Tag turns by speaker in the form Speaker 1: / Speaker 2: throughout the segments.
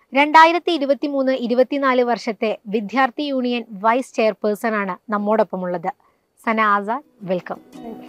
Speaker 1: രണ്ടായിരത്തി ഇരുപത്തി മൂന്ന് ഇരുപത്തിനാല് വർഷത്തെ വിദ്യാർത്ഥി യൂണിയൻ വൈസ് ചെയർപേഴ്സൺ ആണ് നമ്മോടൊപ്പമുള്ളത് സന ആസാദ് വെൽക്കം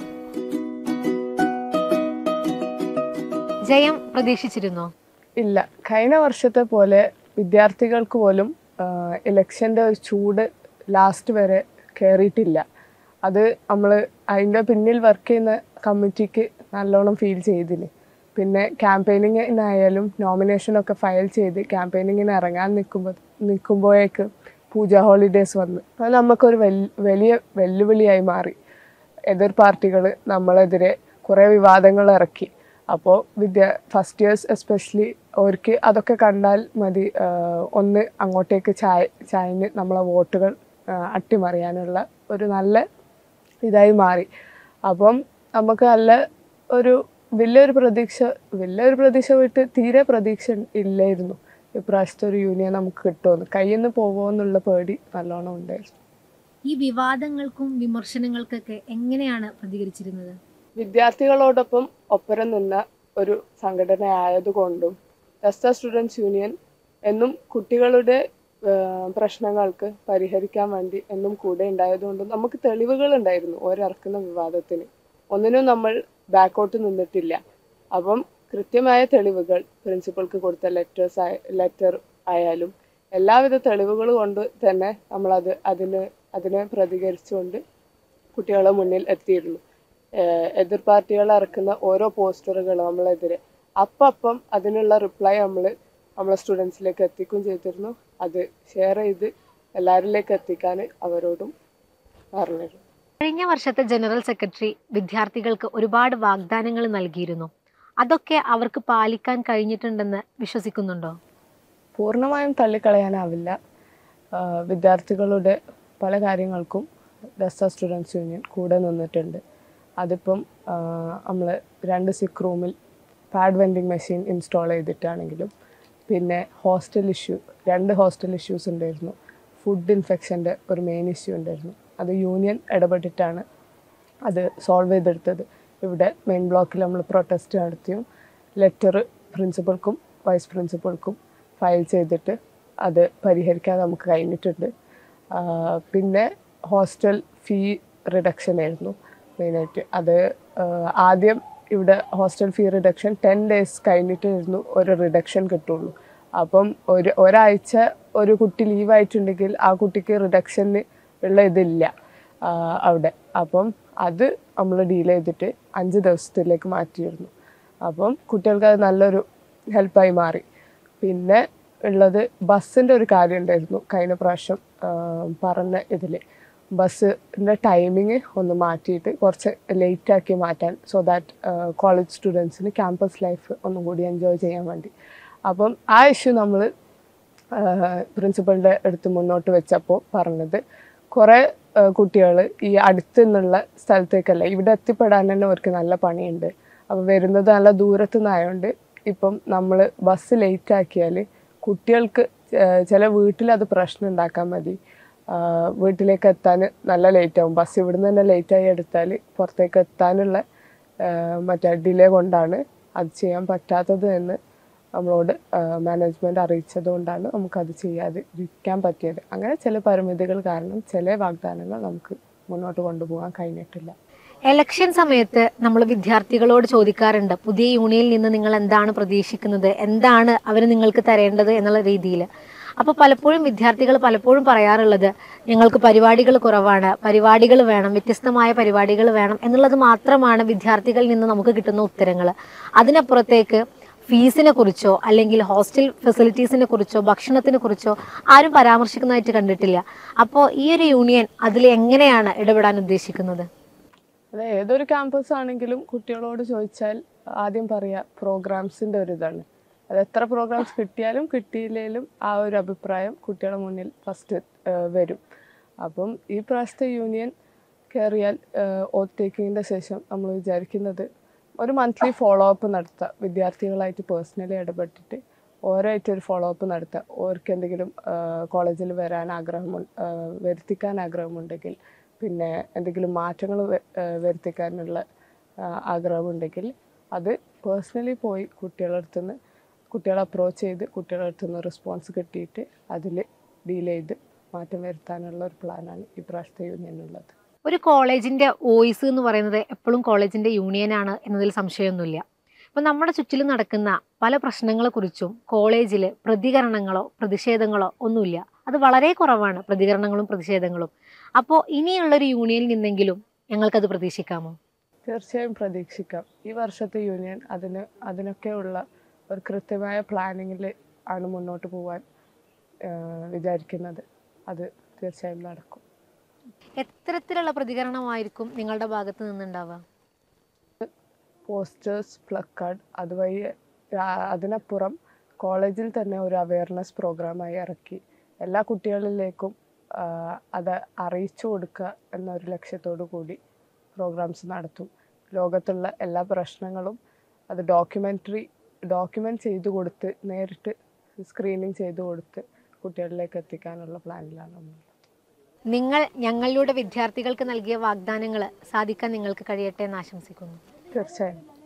Speaker 1: ജയം പ്രതീക്ഷിച്ചിരുന്നോ
Speaker 2: ഇല്ല കഴിഞ്ഞ വർഷത്തെ പോലെ വിദ്യാർത്ഥികൾക്ക് പോലും ഇലക്ഷൻ്റെ ഒരു ചൂട് ലാസ്റ്റ് വരെ കയറിയിട്ടില്ല അത് നമ്മൾ അതിൻ്റെ പിന്നിൽ വർക്ക് ചെയ്യുന്ന കമ്മിറ്റിക്ക് നല്ലോണം ഫീൽ ചെയ്തിന് പിന്നെ ക്യാമ്പയിനിങ്ങിനായാലും നോമിനേഷനൊക്കെ ഫയൽ ചെയ്ത് ക്യാമ്പയിനിങ്ങിന് ഇറങ്ങാൻ നിൽക്കുമ്പോൾ നിൽക്കുമ്പോഴേക്ക് പൂജ ഹോളിഡേയ്സ് വന്നു അത് നമുക്കൊരു വൽ- വലിയ വെല്ലുവിളിയായി മാറി എതിർ പാർട്ടികൾ നമ്മളെതിരെ കുറേ വിവാദങ്ങൾ ഇറക്കി അപ്പോൾ വിദ്യ ഫസ്റ്റ് ഇയേഴ്സ് എസ്പെഷ്യലി അവർക്ക് അതൊക്കെ കണ്ടാൽ മതി ആഹ് ഒന്ന് അങ്ങോട്ടേക്ക് ചായ ചായന് നമ്മളെ വോട്ടുകൾ ആഹ് അട്ടിമറിയാനുള്ള ഒരു നല്ല ഇതായി മാറി അപ്പം നമുക്ക് നല്ല ഒരു വലിയൊരു പ്രതീക്ഷ വലിയൊരു പ്രതീക്ഷ വിട്ട് തീരെ പ്രതീക്ഷ ഇല്ലായിരുന്നു ഇപ്രാവശ്യത്തെ ഒരു യൂണിയൻ നമുക്ക് കിട്ടുമെന്ന് കയ്യിൽ നിന്ന് പോകുമോ എന്നുള്ള പേടി നല്ലോണം ഉണ്ടായിരുന്നു
Speaker 1: ഈ വിവാദങ്ങൾക്കും വിമർശനങ്ങൾക്കൊക്കെ എങ്ങനെയാണ് പ്രതികരിച്ചിരുന്നത്
Speaker 2: വിദ്യാർത്ഥികളോടൊപ്പം ഒപ്പരം നിന്ന ഒരു സംഘടന ആയതുകൊണ്ടും ദസ്ത സ്റ്റുഡൻസ് യൂണിയൻ എന്നും കുട്ടികളുടെ ആ, പ്രശ്നങ്ങൾക്ക് പരിഹരിക്കാൻ വേണ്ടി എന്നും കൂടെ ഉണ്ടായതുകൊണ്ടും നമുക്ക് തെളിവുകൾ ഉണ്ടായിരുന്നു ഓരിറക്കുന്ന വിവാദത്തിന് ഒന്നിനും നമ്മൾ ബാക്കോട്ട് നിന്നിട്ടില്ല അപ്പം കൃത്യമായ തെളിവുകൾ പ്രിൻസിപ്പൾക്ക് കൊടുത്ത ലെറ്റേഴ്സ് ആയ ലെറ്റർ ആയാലും എല്ലാവിധ തെളിവുകൾ കൊണ്ട് തന്നെ നമ്മളത് അതിന് അതിനെ പ്രതികരിച്ചുകൊണ്ട് കുട്ടികളെ മുന്നിൽ എത്തിയിരുന്നു ഏഹ് എതിർ പാർട്ടികൾ ഇറക്കുന്ന ഓരോ പോസ്റ്ററുകളും നമ്മളെതിരെ അപ്പം അതിനുള്ള റിപ്ലൈ നമ്മൾ നമ്മളെ സ്റ്റുഡൻസിലേക്ക് എത്തിക്കുകയും ചെയ്തിരുന്നു അത് ഷെയർ ചെയ്ത് എല്ലാവരിലേക്ക് എത്തിക്കാൻ അവരോടും പറഞ്ഞിരുന്നു
Speaker 1: കഴിഞ്ഞ വർഷത്തെ ജനറൽ സെക്രട്ടറി വിദ്യാർത്ഥികൾക്ക് ഒരുപാട് വാഗ്ദാനങ്ങൾ നൽകിയിരുന്നു അതൊക്കെ അവർക്ക് പാലിക്കാൻ കഴിഞ്ഞിട്ടുണ്ടെന്ന് വിശ്വസിക്കുന്നുണ്ടോ
Speaker 2: പൂർണ്ണമായും തള്ളിക്കളയാനാവില്ല ആഹ് വിദ്യാർത്ഥികളുടെ പല കാര്യങ്ങൾക്കും ദസ്ത സ്റ്റുഡൻസ് യൂണിയൻ കൂടെ നിന്നിട്ടുണ്ട് അതിപ്പം നമ്മൾ രണ്ട് സിക്ക് റൂമിൽ പാഡ് വെൻഡിങ് മെഷീൻ ഇൻസ്റ്റാൾ ചെയ്തിട്ടാണെങ്കിലും പിന്നെ ഹോസ്റ്റൽ ഇഷ്യൂ രണ്ട് ഹോസ്റ്റൽ ഇഷ്യൂസ് ഉണ്ടായിരുന്നു ഫുഡ് ഇൻഫെക്ഷൻ്റെ ഒരു മെയിൻ ഇഷ്യൂ ഉണ്ടായിരുന്നു അത് യൂണിയൻ ഇടപെട്ടിട്ടാണ് അത് സോൾവ് ചെയ്തെടുത്തത് ഇവിടെ മെയിൻ ബ്ലോക്കിൽ നമ്മൾ പ്രൊട്ടസ്റ്റ് നടത്തിയും ലെറ്റർ പ്രിൻസിപ്പൾക്കും വൈസ് പ്രിൻസിപ്പൾക്കും ഫയൽ ചെയ്തിട്ട് അത് പരിഹരിക്കാൻ നമുക്ക് കഴിഞ്ഞിട്ടുണ്ട് ആ, പിന്നെ ഹോസ്റ്റൽ ഫീ റിഡക്ഷൻ ആയിരുന്നു മെയിനായിട്ട് അത് ആ, ആദ്യം ഇവിടെ hostel fee reduction ten days കഴിഞ്ഞിട്ടായിരുന്നു ഒരു റിഡക്ഷൻ കിട്ടുള്ളൂ അപ്പം ഒരു ഒരാഴ്ച ഒരു കുട്ടി ലീവായിട്ടുണ്ടെങ്കിൽ ആ കുട്ടിക്ക് റിഡക്ഷന് ഉള്ള ഇതില്ല ആ, അവിടെ അപ്പം അത് നമ്മൾ ഡീൽ ചെയ്തിട്ട് അഞ്ച് ദിവസത്തിലേക്ക് മാറ്റിയിരുന്നു അപ്പം കുട്ടികൾക്ക് അത് നല്ലൊരു ഹെൽപ്പായി മാറി പിന്നെ ഉള്ളത് ബസ്സിൻ്റെ ഒരു കാര്യം ഉണ്ടായിരുന്നു കഴിഞ്ഞ പ്രാവശ്യം ആ, പറഞ്ഞ ഇതിൽ ബസ്സിൻ്റെ ടൈമിങ് ഒന്ന് മാറ്റിയിട്ട് കുറച്ച് ലേറ്റ് ആക്കി മാറ്റാൻ സോ ദാറ്റ് കോളേജ് സ്റ്റുഡൻസിന് ക്യാമ്പസ് ലൈഫ് ഒന്നും കൂടി എൻജോയ് ചെയ്യാൻ വേണ്ടി അപ്പം ആ ഇഷ്യൂ നമ്മൾ പ്രിൻസിപ്പളിൻ്റെ അടുത്ത് മുന്നോട്ട് വെച്ചപ്പോൾ പറഞ്ഞത് കുറേ കുട്ടികൾ ഈ അടുത്ത് നിന്നുള്ള സ്ഥലത്തേക്കല്ല ഇവിടെ എത്തിപ്പെടാൻ തന്നെ അവർക്ക് നല്ല പണിയുണ്ട് അപ്പോൾ വരുന്നത് നല്ല ദൂരത്തു നിന്നായതുകൊണ്ട് ഇപ്പം നമ്മൾ ബസ് ലേറ്റ് ആക്കിയാൽ കുട്ടികൾക്ക് ഏഹ് ചില വീട്ടിൽ അത് പ്രശ്നം ഉണ്ടാക്കാൻ മതി ആഹ് വീട്ടിലേക്ക് എത്താൻ നല്ല ലേറ്റ് ആവും ബസ് ഇവിടുന്ന് തന്നെ ലേറ്റായി എടുത്താൽ പുറത്തേക്ക് എത്താനുള്ള ആഹ് മറ്റേ ഡിലേ കൊണ്ടാണ് അത് ചെയ്യാൻ പറ്റാത്തത് എന്ന് നമ്മളോട് മാനേജ്മെൻറ്റ് അറിയിച്ചത് കൊണ്ടാണ് നമുക്കത് ചെയ്യാതെ ഇരിക്കാൻ പറ്റിയത് അങ്ങനെ ചില പരിമിതികൾ കാരണം ചില വാഗ്ദാനങ്ങൾ നമുക്ക് മുന്നോട്ട് കൊണ്ടുപോകാൻ കഴിഞ്ഞിട്ടില്ല
Speaker 1: എലക്ഷൻ സമയത്ത് നമ്മൾ വിദ്യാർത്ഥികളോട് ചോദിക്കാറുണ്ട് പുതിയ യൂണിയനിൽ നിന്ന് നിങ്ങൾ എന്താണ് പ്രതീക്ഷിക്കുന്നത് എന്താണ് അവർ നിങ്ങൾക്ക് തരേണ്ടത് എന്നുള്ള രീതിയിൽ അപ്പോൾ പലപ്പോഴും വിദ്യാർത്ഥികൾ പലപ്പോഴും പറയാറുള്ളത് ഞങ്ങൾക്ക് പരിപാടികൾ കുറവാണ് പരിപാടികൾ വേണം വ്യത്യസ്തമായ പരിപാടികൾ വേണം എന്നുള്ളത് മാത്രമാണ് വിദ്യാർത്ഥികളിൽ നിന്ന് നമുക്ക് കിട്ടുന്ന ഉത്തരങ്ങൾ അതിനപ്പുറത്തേക്ക് ഫീസിനെ കുറിച്ചോ അല്ലെങ്കിൽ ഹോസ്റ്റൽ ഫെസിലിറ്റീസിനെ കുറിച്ചോ ഭക്ഷണത്തിനെ കുറിച്ചോ ആരും പരാമർശിക്കുന്നതായിട്ട് കണ്ടിട്ടില്ല അപ്പോൾ ഈ ഒരു യൂണിയൻ അതിൽ എങ്ങനെയാണ് ഇടപെടാൻ ഉദ്ദേശിക്കുന്നത്
Speaker 2: അത് ഏതൊരു ക്യാമ്പസ് ആണെങ്കിലും കുട്ടികളോട് ചോദിച്ചാൽ ആദ്യം പറയുക പ്രോഗ്രാംസിൻ്റെ ഒരു ഇതാണ് അത് എത്ര പ്രോഗ്രാംസ് കിട്ടിയാലും കിട്ടിയില്ലെങ്കിലും ആ ഒരു അഭിപ്രായം കുട്ടികളുടെ മുന്നിൽ ഫസ്റ്റ് വരും അപ്പം ഈ പ്രാവശ്യത്തെ യൂണിയൻ കയറിയാൽ ഓത്ത് ടേക്കിങ്ങിൻ്റെ ശേഷം നമ്മൾ വിചാരിക്കുന്നത് ഒരു മന്ത്ലി ഫോളോ അപ്പ് നടത്തുക വിദ്യാർത്ഥികളായിട്ട് പേഴ്സണലി ഇടപെട്ടിട്ട് ഓരോയിട്ട് ഒരു ഫോളോ അപ്പ് നടത്തുക ഓർക്ക് എന്തെങ്കിലും കോളേജിൽ വരാൻ ആഗ്രഹം വരുത്തിക്കാൻ ആഗ്രഹമുണ്ടെങ്കിൽ പിന്നെ എന്തെങ്കിലും മാറ്റങ്ങൾ വരുത്തിക്കാനുള്ള ആ, ആഗ്രഹമുണ്ടെങ്കിൽ അത് പേഴ്സണലി പോയി കുട്ടികളുടെ അടുത്ത് നിന്ന് കുട്ടികളെ അപ്രോച്ച് ചെയ്ത് കുട്ടികളുടെ അടുത്ത് നിന്ന് റെസ്പോൺസ് കിട്ടിയിട്ട് അതിൽ ഡീൽ ചെയ്ത് മാറ്റം വരുത്താനുള്ള ഒരു പ്ലാനാണ് ഈ പ്രാവശ്യത്തെ യൂണിയനുള്ളത്
Speaker 1: ഒരു കോളേജിന്റെ വോയിസ് എന്ന് പറയുന്നത് എപ്പോഴും കോളേജിന്റെ യൂണിയനാണ് എന്നതിൽ സംശയമൊന്നുമില്ല ഇപ്പൊ നമ്മുടെ ചുറ്റിലും നടക്കുന്ന പല പ്രശ്നങ്ങളെ കുറിച്ചും കോളേജിൽ പ്രതികരണങ്ങളോ പ്രതിഷേധങ്ങളോ ഒന്നുമില്ല അത് വളരെ കുറവാണ് പ്രതികരണങ്ങളും പ്രതിഷേധങ്ങളും അപ്പോൾ ഇനിയുള്ളൊരു യൂണിയനിൽ നിന്നെങ്കിലും ഞങ്ങൾക്കത് പ്രതീക്ഷിക്കാമോ
Speaker 2: തീർച്ചയായും പ്രതീക്ഷിക്കാം ഈ വർഷത്തെ യൂണിയൻ അതിന് അതിനൊക്കെയുള്ള ഒരു കൃത്യമായ പ്ലാനിങ്ങിൽ ആണ് മുന്നോട്ട് പോകാൻ ആഹ് വിചാരിക്കുന്നത് അത് തീർച്ചയായും നടക്കും
Speaker 1: എത്തരത്തിലുള്ള പ്രതികരണമായിരിക്കും നിങ്ങളുടെ ഭാഗത്ത് നിന്നുണ്ടാവുക
Speaker 2: പോസ്റ്റേഴ്സ് പ്ലക്കാർഡ് അതുവഴി ആ- അതിനപ്പുറം കോളേജിൽ തന്നെ ഒരു അവയർനെസ് പ്രോഗ്രാമായി ഇറക്കി എല്ലാ കുട്ടികളിലേക്കും ആ, അത് അറിയിച്ചു കൊടുക്കുക എന്നൊരു ലക്ഷ്യത്തോടു കൂടി പ്രോഗ്രാംസ് നടത്തും ലോകത്തുള്ള എല്ലാ പ്രശ്നങ്ങളും അത് ഡോക്യുമെൻ്ററി ഡോക്യുമെൻ്റ് ചെയ്തു കൊടുത്ത് നേരിട്ട് സ്ക്രീനിങ് ചെയ്തു കൊടുത്ത് കുട്ടികളിലേക്ക് എത്തിക്കാനുള്ള പ്ലാനിലാണ് നമ്മൾ
Speaker 1: നിങ്ങൾ ഞങ്ങളിലൂടെ വിദ്യാർത്ഥികൾക്ക് നൽകിയ വാഗ്ദാനങ്ങൾ സാധിക്കാൻ നിങ്ങൾക്ക് കഴിയട്ടെ എന്ന് ആശംസിക്കുന്നു
Speaker 2: തീർച്ചയായും